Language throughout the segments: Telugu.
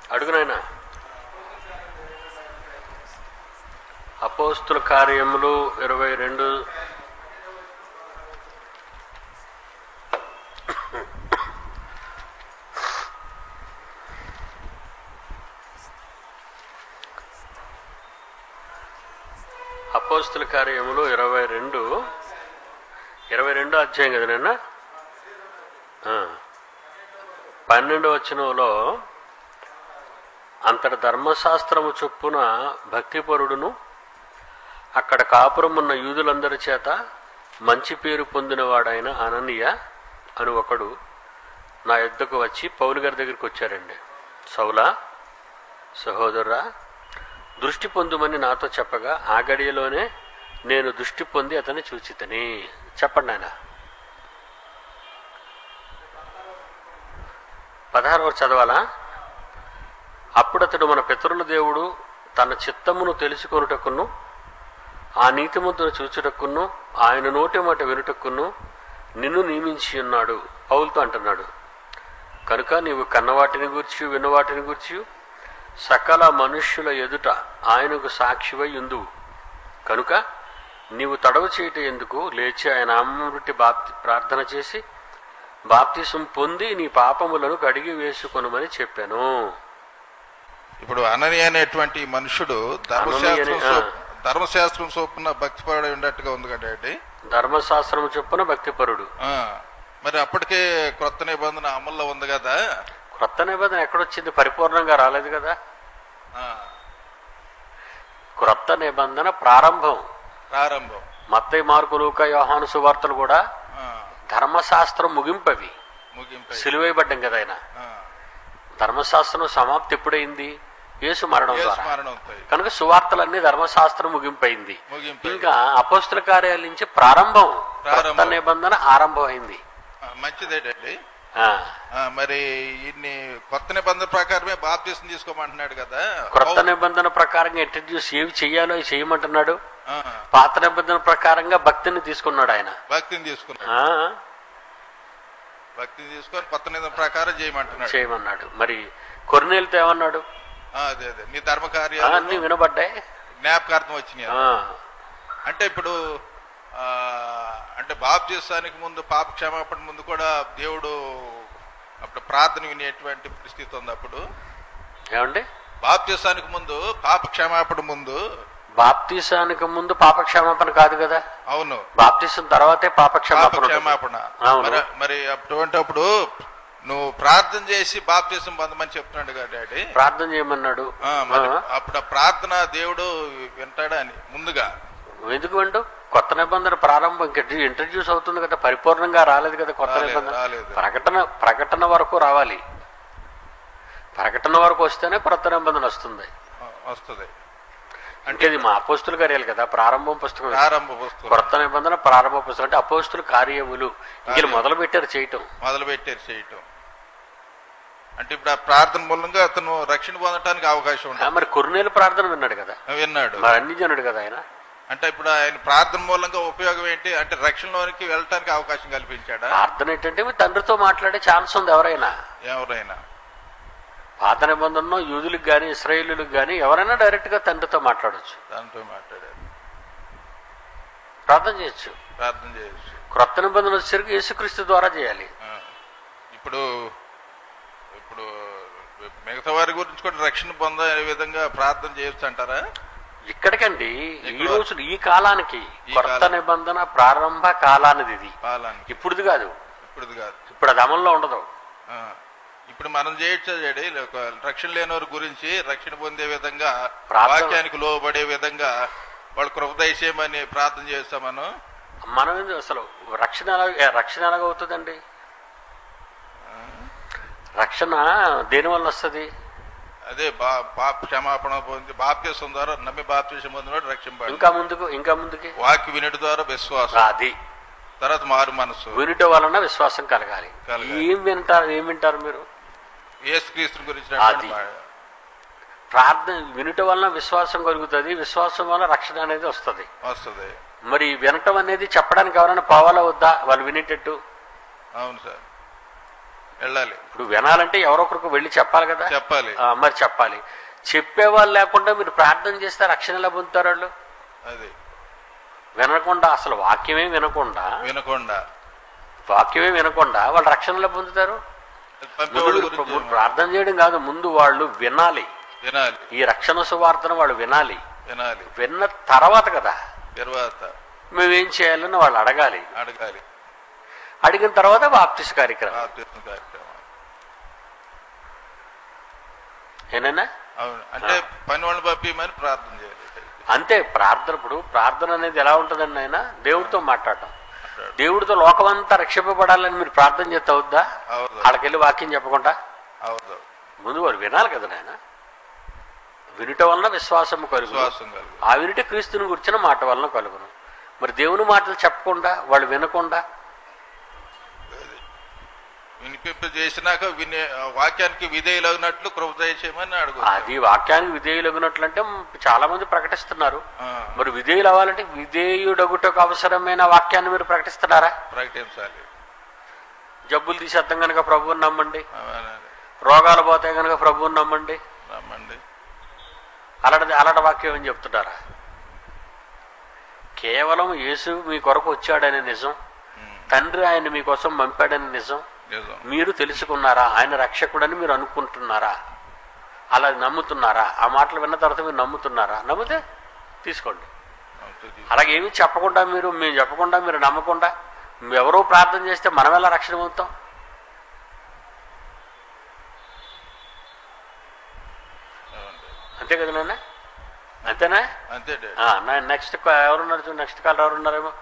అడుగునైనా అపోస్తుల కార్యములు ఇరవై రెండు అపోస్తుల కార్యములు ఇరవై రెండు ఇరవై రెండో అధ్యాయం కదా నిన్న పన్నెండు వచనంలో అంతటి ధర్మశాస్త్రము చొప్పున భక్తిపరుడును అక్కడ కాపురమున్న యూదులందరి చేత మంచి పేరు పొందినవాడైన అననీయ అని ఒకడు నా యుద్ధకు వచ్చి పౌలు గారి దగ్గరికి వచ్చారండి సౌలా సహోదరురా దృష్టి పొందుమని నాతో చెప్పగా ఆ గడియలోనే నేను దృష్టి పొంది అతన్ని చూచితని చెప్పండి ఆయన పదహారు వరకు చదవాలా అప్పుడు అతడు మన పితరుల దేవుడు తన చిత్తమును తెలుసుకొనుటకును ఆ నీతిమంతును చూచుటకును ఆయన నోటి మాట వినుటకును నిన్ను నియమించి ఉన్నాడు పౌలతో అంటున్నాడు కనుక నీవు కన్నవాటిని గూర్చి విన్నవాటిని గూర్చి సకల మనుష్యుల ఎదుట ఆయనకు సాక్షివై ఉందువు కనుక నీవు తడవ చేయట ఎందుకు లేచి ఆయన నామముటి బాప్తి ప్రార్థన చేసి బాప్తిసం పొంది నీ పాపములను కడిగి వేసుకొనుమని చెప్పాను ఇప్పుడు అనని అనేటువంటి మనుషుడు ధర్మశాస్త్రం అననీయ- సోప్- ధర్మశాస్త్రం సోపున భక్తిపరుడు ఉన్నట్టుగా ఉంది కదండి ధర్మశాస్త్రము చొప్పున భక్తిపరుడు ఆ, మరి అప్పటికే క్రొత్త నిబంధన అమల్లో ఉంది కదా క్రొత్త నిబంధన ఎక్కడొచ్చింది పరిపూర్ణంగా రాలేదు కదా ఆ, క్రొత్త నిబంధన ప్రారంభం ప్రారంభం మత్తయి మార్కు లూకా యోహాను సువార్తలు కూడా ఆ, ధర్మశాస్త్రం ముగింపవి ముగింపు సిలువైపడ్డం కదా ఆయన ఆ, ధర్మశాస్త్రం సమాప్తి ఎప్పుడైంది యేసు మరణం యేసు ద్వారా మరణం అవుతాయి కనుక సువార్తలన్నీ ధర్మశాస్త్రం ముగింపైంది ముగింపు ఇంకా అపోస్తుల కార్యాల నుంచి ప్రారంభం ప్రారంభం. క్రొత్త నిబంధన ఆరంభమైంది ఆ, మంచిదేటండి ఆ, ఆ, మరి ఇన్ని కొత్త నిబంధన ప్రకారమే బాప్తీసం తీసుకోమంటున్నాడు కదా క్రొత్త పౌ- నిబంధన ప్రకారంగా ఇంట్రడ్యూస్ ఏవి చెయ్యాలో అవి చేయమంటున్నాడు ఆ, పాత నిబంధన ప్రకారంగా భక్తిని తీసుకున్నాడు ఆయన భక్తిని తీసుకున్నాడు ఆ, భక్తిని తీసుకొని కొత్త నిబంధన ప్రకారం చేయమంటున్నాడు చేయమన్నాడు మరి కొరినేలతో ఏమన్నాడు ఆ, అదే అదే నీ ధర్మ ఆ, కార్యాలు అన్ని వినబడ్డాయి జ్ఞాపకార్థం వచ్చినాయి ఆ, అంటే ఇప్పుడు ఆ, అంటే బాప్తీసానికి ముందు పాప క్షమాపణ ముందు కూడా దేవుడు అప్పుడు ప్రార్థన వినేటువంటి పరిస్థితి ఉంది అప్పుడు ఏమండి బాప్తీసానికి ముందు పాప క్షమాపణ ముందు బాప్తీసానికి ముందు పాపక్షమాపణ కాదు కదా అవును బాప్తీసం తర్వాతే పాప పాపక్షమాపణ ఉంటుంది. క్షమాపణ అవును. మరి మరి అటువంటిప్పుడు నువ్వు ప్రార్థన చేసి బాప్తీసం పొందమని చెప్తున్నాడు కదా డాడీ ప్రార్థన చేయమన్నాడు ఆ, మరి ఆ, అప్పుడు ఆ ప్రార్థన దేవుడు వింటాడా అని ముందుగా ఎందుకు అంటూ కొత్త నిబంధన ప్రారంభం ఇంకా ఇంట్రడ్యూస్ అవుతుంది కదా పరిపూర్ణంగా రాలేదు కదా కొత్త రాలేదు, నిబంధన రాలేదు. ప్రకటన ప్రకటన వరకు రావాలి ప్రకటన వరకు వస్తేనే కొత్త నిబంధన వస్తుంది ఆ, వస్తుంది అంటే ఇది మా అపోస్తుల కార్యాలు కదా ప్రారంభం పుస్తకం ఇది. ప్రారంభ పుస్తకం కొత్త నిబంధన ప్రారంభ పుస్తకం అంటే అపోస్తుల కార్యములు ఇంక మొదలు పెట్టారు చేయటం మొదలు పెట్టారు చేయటం అంటే ఇప్పుడు ఆ ప్రార్థన మూలంగా అతను రక్షణ పొందడానికి అవకాశం ఆ, ఉంటుంది మరి కొన్నేళ్ళు ప్రార్థన విన్నాడు కదా విన్నాడు మరి అన్ని జనుడు కదా ఆయన అంటే ఇప్పుడు ఆయన ప్రార్థన మూలంగా ఉపయోగం ఏంటి అంటే రక్షణలోనికి వెళ్ళటానికి అవకాశం కల్పించాడా ప్రార్థన ఏంటంటే మీ తండ్రితో మాట్లాడే ఛాన్స్ ఉంది ఎవరైనా ఎవరైనా పాత నిబంధనలో యూదులకు కానీ ఇస్రాయేలులకు కానీ ఎవరైనా డైరెక్ట్ గా తండ్రితో మాట్లాడొచ్చు దాంతో మాట్లాడారు ప్రార్థన చేయొచ్చు ప్రార్థన చేయొచ్చు క్రొత్త నిబంధన వచ్చేసరికి యేసుక్రీస్తు ద్వారా చేయాలి ఆ. ఇప్పుడు ఇప్పుడు మిగతా వారి గురించి కూడా రక్షణ పొందే విధంగా ప్రార్థన చేయొచ్చు అంటారా ఇక్కడికండి ఈ ఇక్కడ రోజు ఈ కాలానికి ఈ కొత్త కాలం. నిబంధన ప్రారంభ కాలానిది ఇది పాలానికి ఇప్పుడుది కాదు ఇప్పుడుది కాదు ఇప్పుడు అది అమల్లో ఉండదు ఆ. ఇప్పుడు మనం చేయొచ్చు చెడి రక్షణ లేని వారి గురించి రక్షణ పొందే విధంగా ప్రార్థన- వాక్యానికి లోబడే విధంగా వాళ్ళు కృపదయచేయమని ప్రార్థన చేస్తాం మనం మనం ఏంది అసలు రక్షణ ఎలా ఏ, రక్షణ ఎలాగవుతుందండి రక్షణ దేని వల్ల వస్తుంది అదే బా పాప క్షమాపణ పొంది బాప్తీసం ద్వారా నమ్మి బాప్తీసం పొందినవాడు రక్షింపాడు ఇంకా ముందుకు ఇంకా ముందుకి వాక్య వినుడి ద్వారా విశ్వాసం అది తర్వాత మారు మనసు వినుట వలన విశ్వాసం కలగాలి కలగాలి. ఏం వింటారు ఏం వింటారు మీరు యేసుక్రీస్తు గురించి అది. ప్రార్థన వినుట వలన విశ్వాసం కలుగుతుంది విశ్వాసం వలన రక్షణ అనేది వస్తుంది వస్తుంది మరి వినటం అనేది చెప్పడానికి ఎవరైనా పోవాలా వద్దా వాళ్ళు వినేటట్టు అవును సార్ వెళ్ళాలి ఇప్పుడు వినాలంటే ఎవరొకరికి వెళ్ళి చెప్పాలి కదా చెప్పాలి ఆ, మరి చెప్పాలి చెప్పేవాళ్ళు లేకుండా మీరు ప్రార్థన చేస్తే రక్షణ ఎలా పొందుతారు వాళ్ళు అది వినకుండా అసలు వాక్యమే వినకుండా వినకుండా వాక్యమే వినకుండా వాళ్ళు రక్షణ ఎలా పొందుతారు పంపేవాళ్ళ ముందు గురించి ముందు ప్రార్థన చేయడం కాదు ముందు వాళ్ళు వినాలి వినాలి ఈ రక్షణ సువార్తను వాళ్ళు వినాలి వినాలి విన్న తర్వాత కదా తర్వాత మేమేం చేయాలని వాళ్ళు అడగాలి అడగాలి అడిగిన తర్వాత బాప్తిస్ కార్యక్రమం బాప్తిస్మ కార్యక్రమం ఏనైనా అవును అంటే పని వాళ్ళు పంపించమని ప్రార్థన చేయాలి అంతే ప్రార్థన ఇప్పుడు ప్రార్థన అనేది ఎలా ఉంటుందండి ఆయన దేవుడితో మాట్లాడటం మాట్లాడు. దేవుడితో లోకమంతా రక్షింపబడాలని మీరు ప్రార్థన చేస్తే అవుద్దా అవును వాళ్ళకెళ్ళి వాక్యం చెప్పకుండా అవును ముందు వారు వినాలి కదా నాయన వినుట వలన విశ్వాసము కలుగు విశ్వాసం కలుగు ఆ వినుట క్రీస్తుని గురించిన మాట వలన కలుగును మరి దేవుని మాటలు చెప్పకుండా వాళ్ళు వినకుండా వినిపింప చేసినాక వినే ఆ వాక్యానికి విధేయులగినట్లు కృప చేయమని అడుగు అది వాక్యానికి విధేయులగినట్లంటే చాలా మంది ప్రకటిస్తున్నారు ఆ, మరి విధేయులు అవ్వాలంటే విధేయుడగుటకు అవసరమైన వాక్యాన్ని మీరు ప్రకటిస్తున్నారా ప్రకటించాలి జబ్బులు తీసేద్దాం కనుక ప్రభువుని నమ్మండి అవునండి. రోగాలు పోతే కనుక ప్రభువుని నమ్మండి రమ్మండి అలాంటి అలాంటి వాక్యం ఏం చెప్తున్నారా కేవలం యేసు మీ కొరకు వచ్చాడనే నిజం ఉమ్, తండ్రి ఆయన మీకోసం పంపాడని నిజం నిజం మీరు తెలుసుకున్నారా ఆయన రక్షకుడని మీరు అనుకుంటున్నారా అలా నమ్ముతున్నారా ఆ మాటలు విన్న తర్వాత మీరు నమ్ముతున్నారా నమ్మితే తీసుకోండి అవుతుంది. అలాగే ఏమీ చెప్పకుండా మీరు మేము చెప్పకుండా మీరు నమ్మకుండా ఎవరో ప్రార్థన చేస్తే మనం ఎలా రక్షణ పొందుతాం అవునండి. అంతే కదా నాన్న అంతేనా అంతే డాడీ ఆ, నా నెక్స్ట్ ఎవరున్నారు చూడు నెక్స్ట్ కాల్ ఎవరున్నారేమో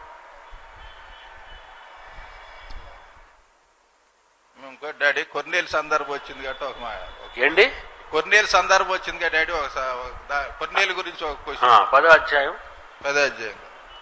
ఇంకో డాడీ కొన్నేళ్ళు సందర్భం వచ్చింది కాబట్టి ఒక మా ఒక- ఏంటి కొన్నేళ్ళు సందర్భం వచ్చింది కదా డాడీ ఒక స- ఒక దా- కొన్నేళ్ళ గురించి ఒక ఆ, క్వశ్చన్ పదో అధ్యాయం పదే అధ్యాయం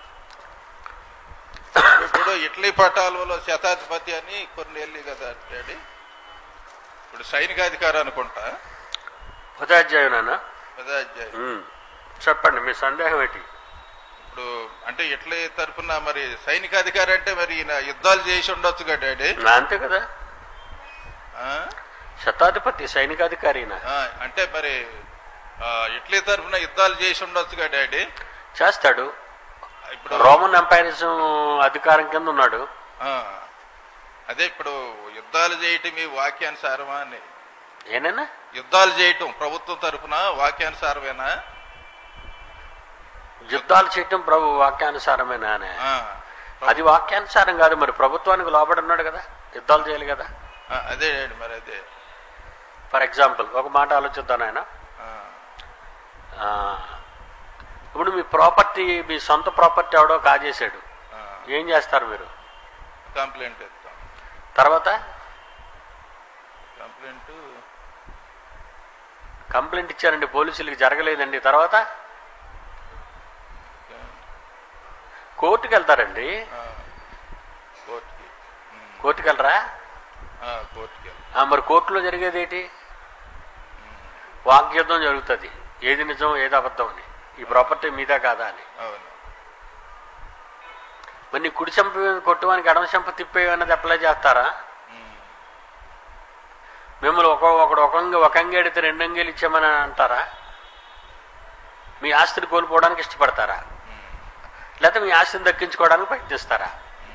ఇప్పుడు ఇటలీ పటాలలో శతాధిపతి అని కొన్నేళ్ళు కదా డాడీ ఇప్పుడు సైనికాధికారి అనుకుంటా పదో అధ్యాయం నాన్న పదే అధ్యాయం ఉమ్. చెప్పండి మీ సందేహం ఏంటి ఇప్పుడు అంటే ఇటలీ తరపున మరి సైనికాధికారి అంటే మరి ఈయన యుద్ధాలు చేసి ఉండొచ్చు కదా డాడీ నా అంతే కదా ఆ? శతాధిపతి సైనికాధికారినా ఆ, అంటే మరి ఆ, ఇటలీ తరపున యుద్ధాలు చేసి ఉండొచ్చు కదా డాడీ చేస్తాడు ఇప్పుడు రోమన్ ఎంపైరిజం అధికారం కింద ఉన్నాడు ఆ, అదే ఇప్పుడు యుద్ధాలు చేయటం ఈ వాక్యానుసారమా అని ఏనైనా యుద్ధాలు చేయటం ప్రభుత్వం తరపున వాక్యానుసారమేనా యుద్ధాలు చేయటం ప్రభు వాక్యానుసారమేనా అని ఆ, అది వాక్యానుసారం కాదు మరి ప్రభుత్వానికి లోబడి ఉన్నాడు కదా యుద్ధాలు చేయాలి కదా ఆ, అదే డాడీ మరి అదే ఫర్ ఎగ్జాంపుల్ ఒక మాట ఆలోచిద్దాం ఆయన ఆ, ఇప్పుడు మీ ప్రాపర్టీ మీ సొంత ప్రాపర్టీ ఎవడో కాజేశాడు ఆ, ఏం చేస్తారు మీరు కంప్లైంట్ ఇస్తాం తర్వాత కంప్లైంట్ కంప్లైంట్ ఇచ్చారండి పోలీసులకి జరగలేదండి తర్వాత కోర్టుకి వెళ్తారండి ఆ, కోర్టుకి ఉమ్, కోర్టుకి వెళ్ళరా ఆ, కోర్టుకి వెళ్ళి ఆ, మరి కోర్టులో జరిగేది ఏంటి వాగ్యుద్ధం జరుగుతుంది ఏది నిజం ఏది అబద్ధం అని ఈ ప్రాపర్టీ మీదా కాదా అని అవును మరి నీ కుడి చెంప కొట్టువానికి ఎడమ చెంప తిప్పేయన్నది అప్లై చేస్తారా ఉమ్, మిమ్మల్ని ఒక ఒకడు ఒక అంగ ఒక అంగేడితే రెండు అంగేలు ఇచ్చామని అంటారా మీ ఆస్తిని కోల్పోవడానికి ఇష్టపడతారా ఉమ్, లేకపోతే మీ ఆస్తిని దక్కించుకోవడానికి ప్రయత్నిస్తారా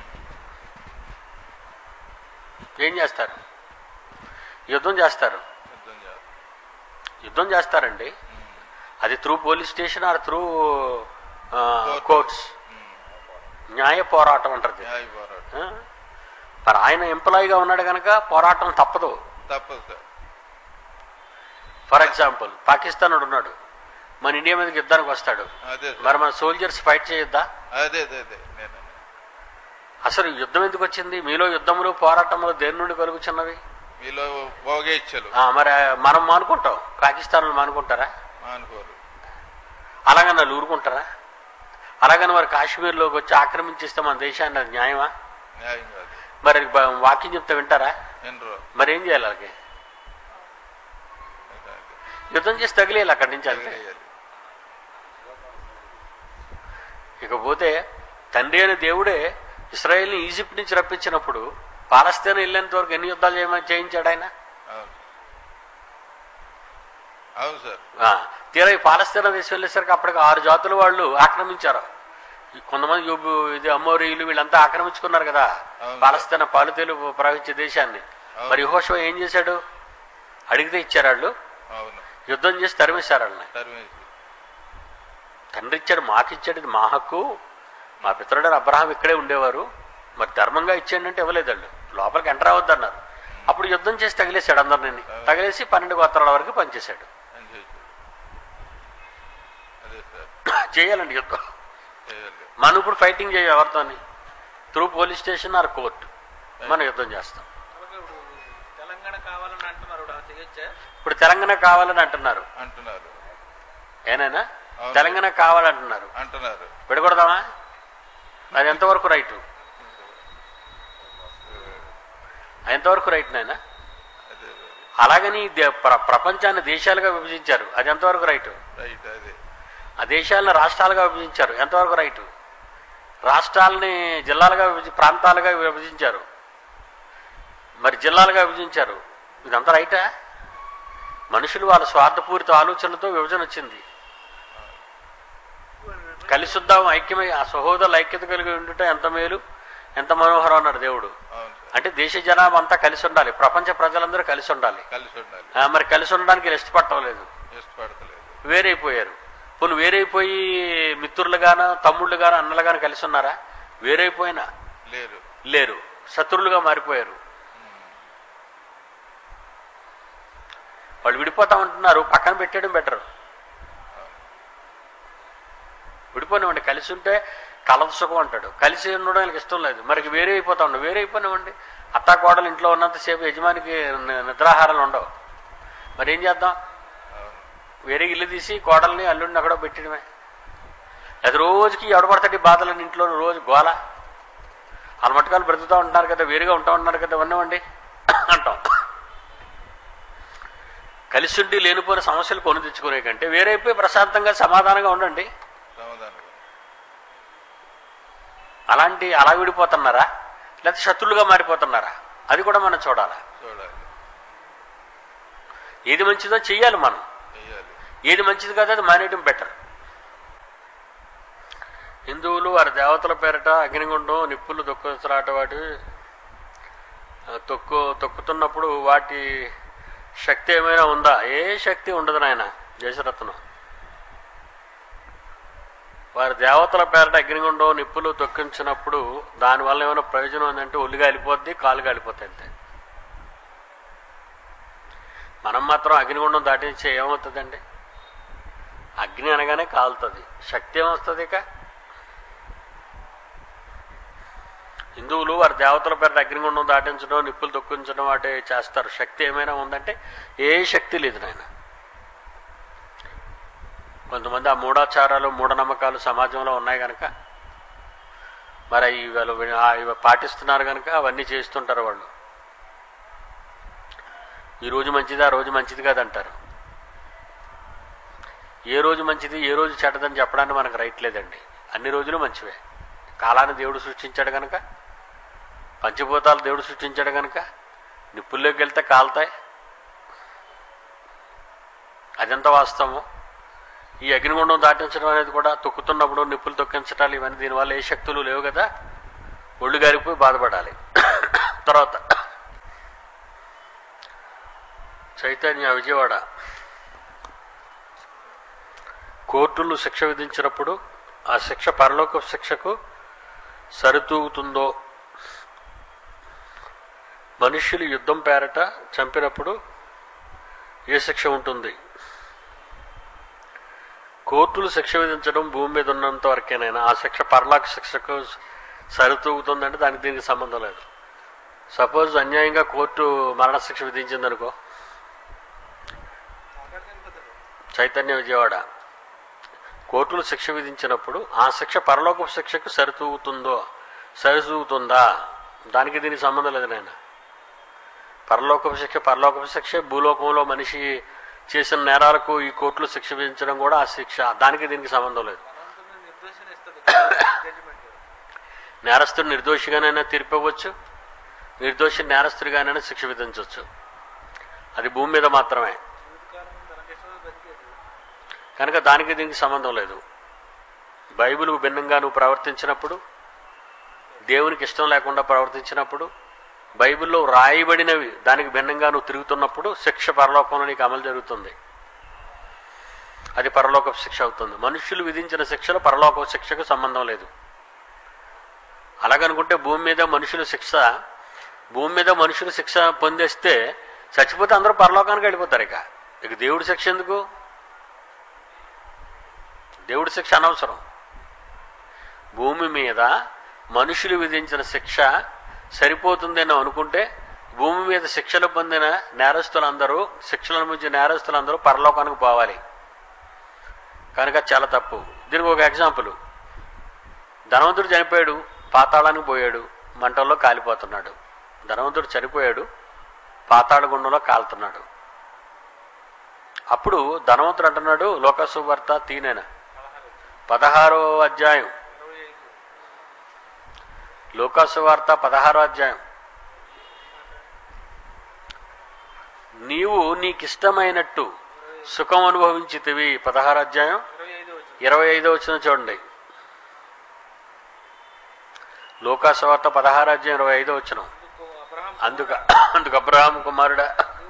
ఏం చేస్తారు యుద్ధం చేస్తారు యుద్ధం చేస్తాం యుద్ధం చేస్తారండి ఉమ్, అది through police station or through Court. Courts um, న్యాయ పోరాటం అంటారు న్యాయ పోరాటం ఆ? మరి ఆయన ఎంప్లాయీగా ఉన్నాడు కనుక పోరాటం తప్పదు తప్పదు సార్ ఫర్ ఎగ్జాంపుల్ పాకిస్తాన్ వాడు ఉన్నాడు మన ఇండియా మీదకి యుద్ధానికి వస్తాడు అదే సార్ మరి మన సోల్జర్స్ ఫైట్ చేయొద్దా అదే అదే అదే నేను అసలు యుద్ధం ఎందుకు వచ్చింది మీలో యుద్ధములు పోరాటములు దేని నుండి కలుగుచున్నవి మీలో భోగేచ్ఛలు ఆ, మరి మనం మానుకుంటాం పాకిస్తాన్లు మానుకుంటారా అనుకోరు అలాగని వాళ్ళు ఊరుకుంటారా అలాగని మరి కాశ్మీర్లోకి వచ్చి ఆక్రమించిస్తే మన దేశాన్ని అది న్యాయమా న్యాయం కాదు మరి బ- వాక్యం చెప్తే వింటారా ఎన్రో మరి ఏం చేయాలి వాళ్ళకి యుద్ధం చేసి తగిలేయాలి అక్కడి నుంచి అంతే ఇకపోతే తండ్రి అయిన దేవుడే ఇస్రాయేల్ని ఈజిప్ట్ నుంచి రప్పించినప్పుడు పాలస్తీనా వెళ్ళేంత వరకు ఎన్ని యుద్ధాలు చేయమని చేయించాడు ఆయన అవును అవును సార్ ఆ, తీరా ఈ పాలస్తీనా దేశం వెళ్ళేసరికి అప్పటికి ఆరు జాతుల వాళ్ళు ఆక్రమించారు ఈ కొంతమంది యూబు ఇది అమ్మోరీలు వీళ్ళంతా ఆక్రమించుకున్నారు కదా అవును. పాలస్తీనా పాలుతేలు ప్రవహించే దేశాన్ని అవును. మరి యెహోషువ ఏం చేశాడు అడిగితే ఇచ్చారు వాళ్ళు అవును యుద్ధం చేసి తరిమేశారు వాళ్ళని తరిమేసి తండ్రి ఇచ్చాడు మాకు ఇచ్చాడు ఇది మా హక్కు మా పితరుడు అబ్రహాం ఇక్కడే ఉండేవారు మరి ధర్మంగా ఇచ్చేయండి అంటే ఇవ్వలేదు వాళ్ళు లోపలికి ఎంటర్ అవ్వద్దు అన్నారు అప్పుడు యుద్ధం చేసి తగిలేశాడు అందరిని తగిలేసి పన్నెండు గోత్రాల వరకు పనిచేశాడు అని చేసి అదే సార్ చేయాలండి యుద్ధం చేయాలి మనం ఇప్పుడు ఫైటింగ్ చేయం ఎవరితోని through police station or court మనం యుద్ధం చేస్తాం అలాగే ఇప్పుడు తెలంగాణ కావాలని అంటున్నారు ఇప్పుడు అది చేయొచ్చా ఇప్పుడు తెలంగాణ కావాలని అంటున్నారు అంటున్నారు ఏనైనా అవును. తెలంగాణ కావాలంటున్నారు అంటున్నారు విడగొడదామా అది ఎంతవరకు రైటు అది ఎంతవరకు రైట్ నాయనా అదే అలాగని దే- ప్ర- ప్రపంచాన్ని దేశాలుగా విభజించారు అది ఎంతవరకు రైటు రైట్ అదే ఆ దేశాలను రాష్ట్రాలుగా విభజించారు ఎంతవరకు రైటు రాష్ట్రాలని జిల్లాలుగా విభజి ప్రాంతాలుగా విభజించారు మరి జిల్లాలుగా విభజించారు ఇదంతా రైటా మనుషులు వాళ్ళ స్వార్థపూరిత ఆలోచనలతో విభజన వచ్చింది కలిసి వద్దాం ఐక్యమై ఆ సహోదరుల ఐక్యత కలిగి ఉండుట ఎంత మేలు ఎంత మనోహరం అన్నాడు దేవుడు అవును సార్ అంటే దేశ జనాభా అంతా కలిసి ఉండాలి ప్రపంచ ప్రజలందరూ కలిసి ఉండాలి కలిసి ఉండాలి ఆ, మరి కలిసి ఉండడానికి వీళ్ళు ఇష్టపడటం ఇష్టపడతలేదు వేరైపోయారు పోను వేరైపోయి మిత్రులుగాను తమ్ముళ్ళుగాను అన్నలుగాను కలిసి ఉన్నారా వేరైపోయినా లేరు లేరు శత్రువులుగా మారిపోయారు వాళ్ళు విడిపోతామంటున్నారు పక్కన పెట్టేయడం బెటర్ విడిపోనివ్వండి కలిసి ఉంటే కలద సుఖం అంటాడు కలిసి ఉండడం వీళ్ళకి ఇష్టం లేదు మరి వేరే అయిపోతా ఉండవు వేరే అయిపోయినామండి అత్తా కోడలు ఇంట్లో ఉన్నంతసేపు యజమానికి ని- నిద్రాహారాలు ఉండవు మరి ఏం చేద్దాం అవును వేరే ఇల్లు తీసి కోడల్ని అల్లుడిని అక్కడ పెట్టడమే అది రోజుకి ఎవడపడతాడు ఈ బాధలని ఇంట్లో రోజు గోల వాళ్ళ మట్టుకాలు బ్రతుకుతూ ఉంటున్నారు కదా వేరుగా ఉంటా ఉంటున్నారు కదా ఉన్నవండి అంటాం కలిసి ఉండి లేనిపోయిన సమస్యలు కొని తెచ్చుకునే కంటే వేరైపోయి ప్రశాంతంగా సమాధానంగా ఉండండి సమాధానం అలాంటి అలా విడిపోతున్నారా లేకపోతే శత్రులుగా మారిపోతున్నారా అది కూడా మనం చూడాలి చూడాలి ఏది మంచిదో చెయ్యాలి మనం చెయ్యాలి ఏది మంచిది కాదు అది మానేయడం బెటర్ హిందువులు వారి దేవతల పేరిట అగ్నిగుండం నిప్పులు తొక్కుతురాట వాటి ఆ, తొక్కు తొక్కుతున్నప్పుడు వాటి శక్తి ఏమైనా ఉందా ఏ శక్తి ఉండదు నాయన దేశరత్నం వారి దేవతల పేరిట అగ్నిగుండం నిప్పులు తొక్కించినప్పుడు దానివల్ల ఏమైనా ప్రయోజనం ఉందంటే ఒళ్ళు కాలిపోద్ది కాలు కాలిపోతాయి అంతే మనం మాత్రం అగ్నిగుండం దాటించే ఏమవుతుందండి అగ్ని అనగానే కాలుతుంది శక్తి ఏమొస్తుంది ఇక హిందువులు వారి దేవతల పేరు అగ్నిగుండం దాటించడం నిప్పులు తొక్కించడం వాటి చేస్తారు శక్తి ఏమైనా ఉందంటే ఏ శక్తి లేదు నాయన కొంతమంది ఆ మూఢాచారాలు మూఢనమ్మకాలు సమాజంలో ఉన్నాయి కనుక మరి ఇవి వాళ్ళు వి- ఆ ఇవి పాటిస్తున్నారు కనుక అవన్నీ చేస్తుంటారు వాళ్ళు ఈ రోజు మంచిది ఆ రోజు మంచిది కాదంటారు ఏ రోజు మంచిది ఏ రోజు చెడ్డదని చెప్పడానికి మనకు రైట్ లేదండి అన్ని రోజులు మంచివే కాలాన్ని దేవుడు సృష్టించాడు కనుక పంచభూతాలు దేవుడు సృష్టించాడు కనుక నిప్పుల్లోకి వెళ్తే కాలుతాయి అదెంత వాస్తవము ఈ అగ్నిగుండం దాటించడం అనేది కూడా తొక్కుతున్నప్పుడు నిప్పులు తొక్కించటాలు ఇవన్నీ దీనివల్ల ఏ శక్తులు లేవు కదా ఒళ్ళు గారిపోయి బాధపడాలి తర్వాత చైతన్య విజయవాడ కోర్టులు శిక్ష విధించినప్పుడు ఆ శిక్ష పరలోక శిక్షకు సరితూగుతుందో మనుష్యులు యుద్ధం పేరట చంపినప్పుడు ఏ శిక్ష ఉంటుంది కోర్టులు శిక్ష విధించడం భూమి మీద ఉన్నంత వరకేనైనా ఆ శిక్ష పరలోక శిక్షకు సరితూగుతుందంటే దానికి దీనికి సంబంధం లేదు సపోజ్ అన్యాయంగా కోర్టు మరణశిక్ష విధించిందనుకో చైతన్య విజయవాడ కోర్టులు శిక్ష విధించినప్పుడు ఆ శిక్ష పరలోకపు శిక్షకు సరితూగుతుందో సరితూగుతుందా దానికి దీనికి సంబంధం లేదు నాయన పరలోకపు శిక్ష పరలోకపు శిక్ష భూలోకంలో మనిషి చేసిన నేరాలకు ఈ కోర్టులు శిక్ష విధించడం కూడా ఆ శిక్ష దానికి దీనికి సంబంధం లేదు భగవంతుని నిర్దోషణ ఇస్తుంది జడ్జిమెంట్ నేరస్తుడు నిర్దోషిగానైనా తీర్పివ్వచ్చు నిర్దోషి నేరస్తుడిగానైనా శిక్ష విధించవచ్చు అది భూమి మీద మాత్రమే జీవితకాలం తనకిష్టం బతికేది కనుక దానికి దీనికి సంబంధం లేదు బైబిల్కు భిన్నంగా నువ్వు ప్రవర్తించినప్పుడు దేవునికి ఇష్టం లేకుండా ప్రవర్తించినప్పుడు బైబిల్లో రాయబడినవి దానికి భిన్నంగా నువ్వు తిరుగుతున్నప్పుడు శిక్ష పరలోకంలో నీకు అమలు జరుగుతుంది అది పరలోక శిక్ష అవుతుంది మనుషులు విధించిన శిక్షలు పరలోక శిక్షకు సంబంధం లేదు అలాగనుకుంటే భూమి మీద మనుషులు శిక్ష భూమి మీద మనుషులు శిక్ష పొందేస్తే చచ్చిపోతే అందరూ పరలోకానికి వెళ్ళిపోతారు ఇక ఇక దేవుడి శిక్ష ఎందుకు దేవుడి శిక్ష అనవసరం భూమి మీద మనుషులు విధించిన శిక్ష సరిపోతుందని అనుకుంటే భూమి మీద శిక్షలు పొందిన నేరస్తులందరూ శిక్షల నుంచి నేరస్తులందరూ పరలోకానికి పోవాలి కనుక చాలా తప్పు దీనికి ఒక ఎగ్జాంపుల్ ధనవంతుడు చనిపోయాడు పాతాళానికి పోయాడు మంటల్లో కాలిపోతున్నాడు ధనవంతుడు చనిపోయాడు పాతాళ గుండంలో కాలుతున్నాడు అప్పుడు ధనవంతుడు అంటున్నాడు లోకసువార్త తీనేన పదహారో అధ్యాయం ఇరవై ఐదు లోకాసువార్త పదహారో అధ్యాయం నీవు నీకిష్టమైనట్టు సుఖం అనుభవించితివి పదహారో అధ్యాయం ఇరవై ఐదు వచ్చి ఇరవై ఐదో వచ్చిన చూడండి లోకాసువార్త పదహారో అధ్యాయం ఇరవై ఐదో వచ్చిన అందుకు అబ్రహాం అందుక అందుకు అబ్రహాం కుమారుడా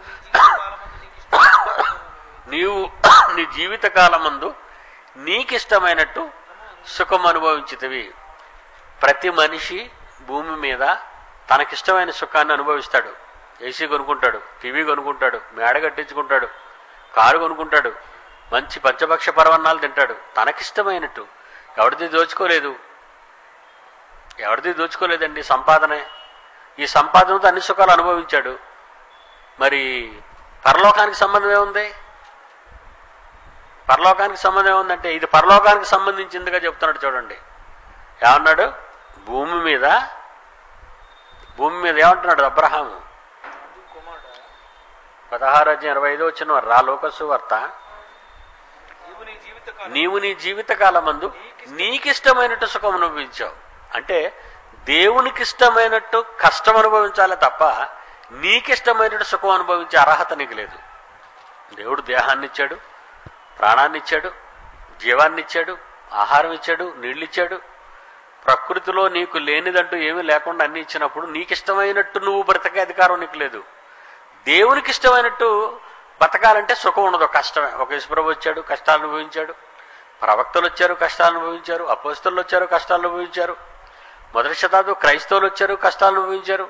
నీవు నీ జీవితకాలమందు నీకు ఇష్టం నీవు నీ జీవిత కాలమందు నీకిష్టమైనట్టు సుఖం అనుభవించితివి ప్రతి మనిషి భూమి మీద తనకిష్టమైన సుఖాన్ని అనుభవిస్తాడు ఏసీ కొనుక్కుంటాడు టీవీ కొనుక్కుంటాడు మేడ కట్టించుకుంటాడు కారు కొనుక్కుంటాడు మంచి పంచభక్ష పరవన్నాలు తింటాడు తనకిష్టమైనట్టు ఎవరిది దోచుకోలేదు ఎవరిది దోచుకోలేదండి సంపాదనే ఈ సంపాదనతో అన్ని సుఖాలు అనుభవించాడు మరి పరలోకానికి సంబంధం ఏముంది పరలోకానికి సంబంధం ఏముందంటే ఇది పరలోకానికి సంబంధించిందిగా చెప్తున్నాడు చూడండి ఏమన్నాడు భూమి మీద భూమి మీద ఏమంటున్నాడు అబ్రహాము అందుకు కుమారుడా పదహారు అధ్యాయం ఇరవై ఐదో వచ్చిన రా లోకసు వార్త నీవు నీ జీవితకాలం నీవు నీ జీవితకాలమందు నీకిష్టమైనట్టు సుఖం అనుభవించావు అంటే దేవునికి ఇష్టమైనట్టు కష్టం అనుభవించాలి తప్ప నీకిష్టమైనట్టు సుఖం అనుభవించే అర్హత నీకు లేదు దేవుడు దేహాన్ని ఇచ్చాడు ప్రాణాన్ని ఇచ్చాడు జీవాన్ని ఇచ్చాడు ఆహారం ఇచ్చాడు నీళ్ళు ఇచ్చాడు ప్రకృతిలో నీకు లేనిదంటూ ఏమీ లేకుండా అన్ని ఇచ్చినప్పుడు నీకు ఇష్టమైనట్టు నువ్వు బ్రతకే అధికారం నీకు లేదు దేవునికి ఇష్టమైనట్టు బతకాలంటే సుఖం ఉండదు కష్టమే ఒక ఈశ్వరవు వచ్చాడు కష్టాలు అనుభవించాడు ప్రవక్తలు వచ్చారు కష్టాలు అనుభవించారు అపోస్తులు వచ్చారు కష్టాలు అనుభవించారు మొదటి శతాబ్దం క్రైస్తవులు వచ్చారు కష్టాలు అనుభవించారు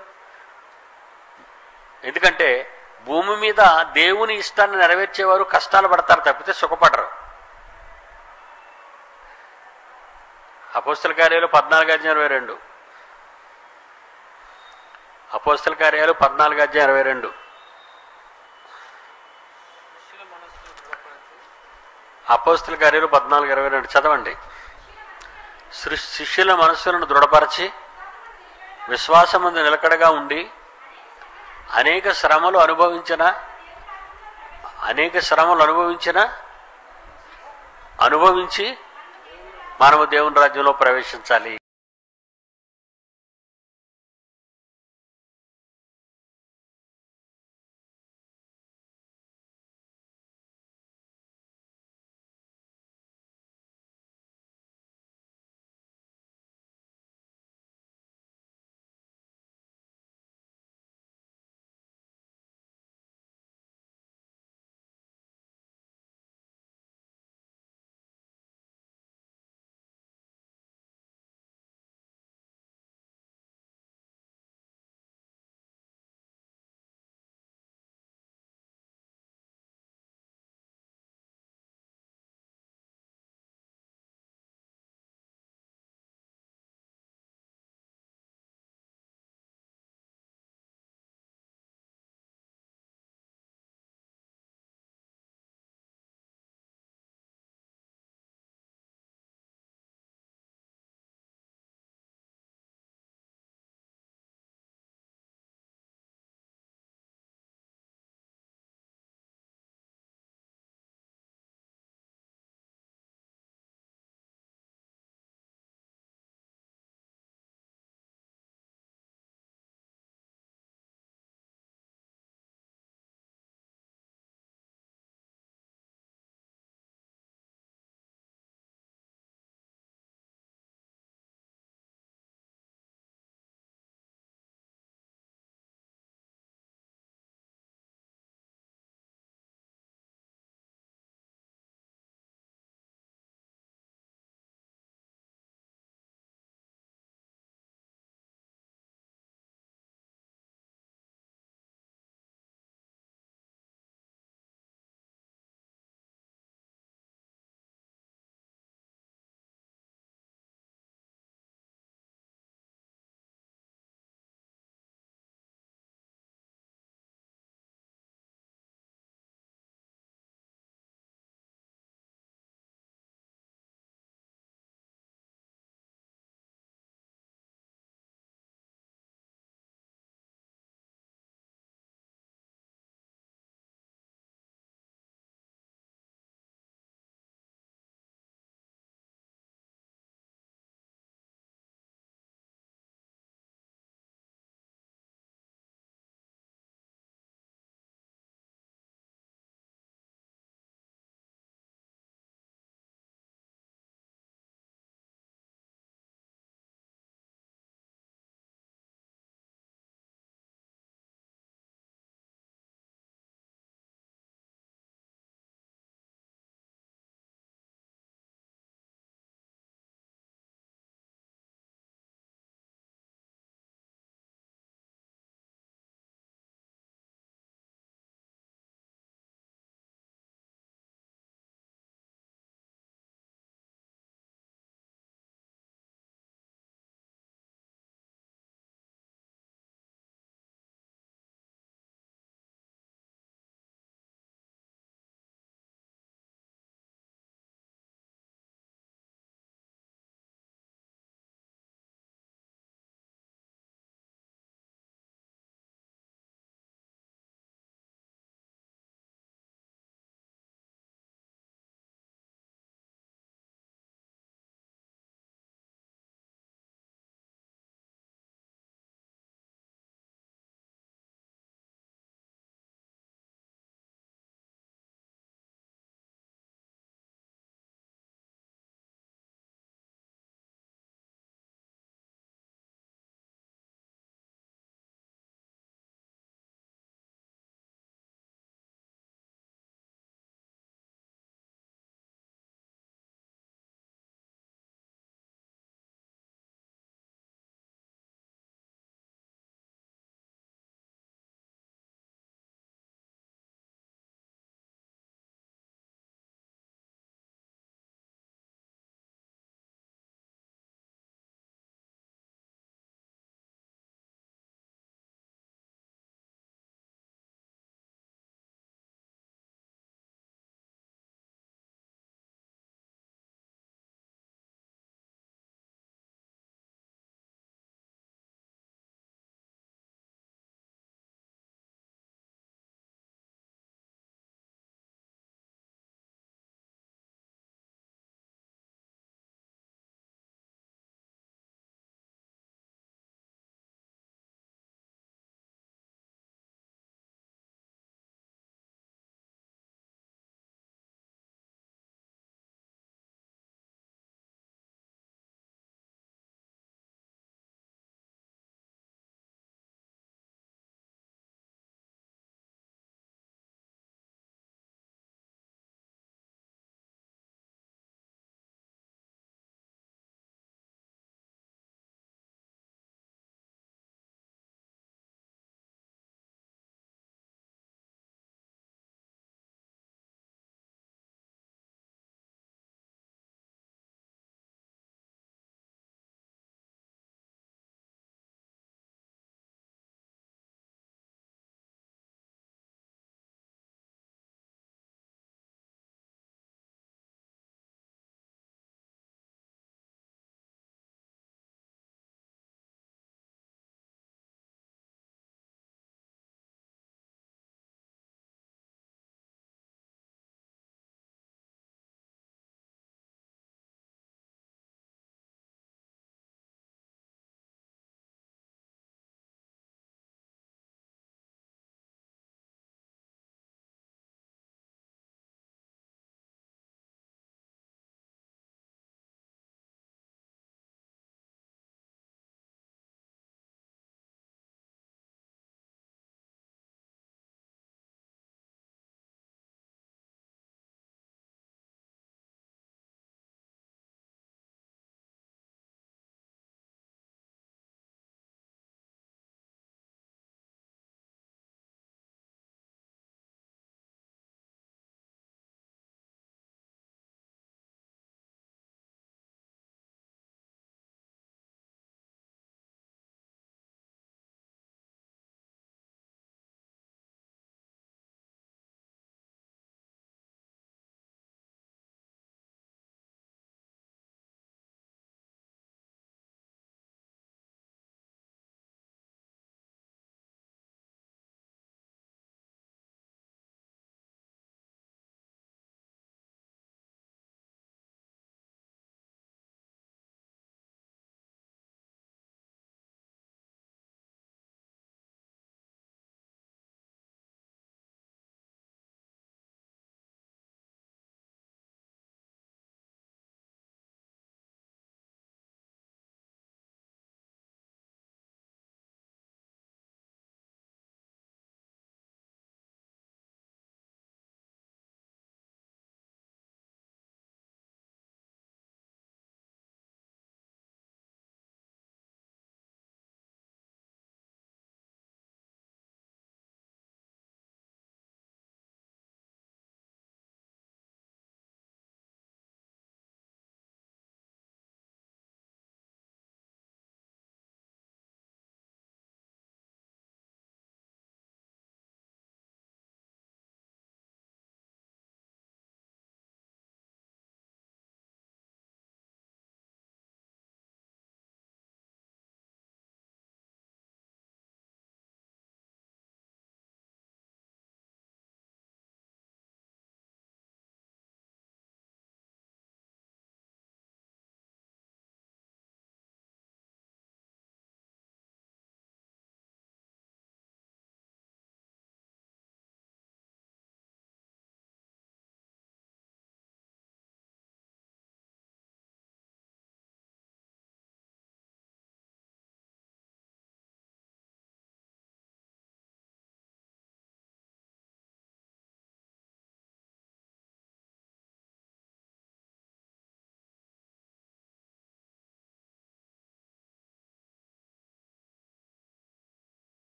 ఎందుకంటే భూమి మీద దేవుని ఇష్టాన్ని నెరవేర్చేవారు కష్టాలు పడతారు తప్పితే సుఖపడరు అపోస్తల కార్యాలు పద్నాలుగు అధ్యాయం ఇరవై రెండు అపోస్తల కార్యాలు పద్నాలుగు అధ్యాయం ఇరవై రెండు శిష్యుల మనస్సును దృఢపరచు అపోస్తల కార్యాలు పద్నాలుగు ఇరవై రెండు చదవండి సృ- శిష్యుల మనస్సులను దృఢపరచి విశ్వాసమందు నిలకడగా ఉండి అనేక శ్రమలు అనుభవించిన అనేక శ్రమలు అనుభవించిన అనుభవించి మనము దేవుని రాజ్యంలో ప్రవేశించాలి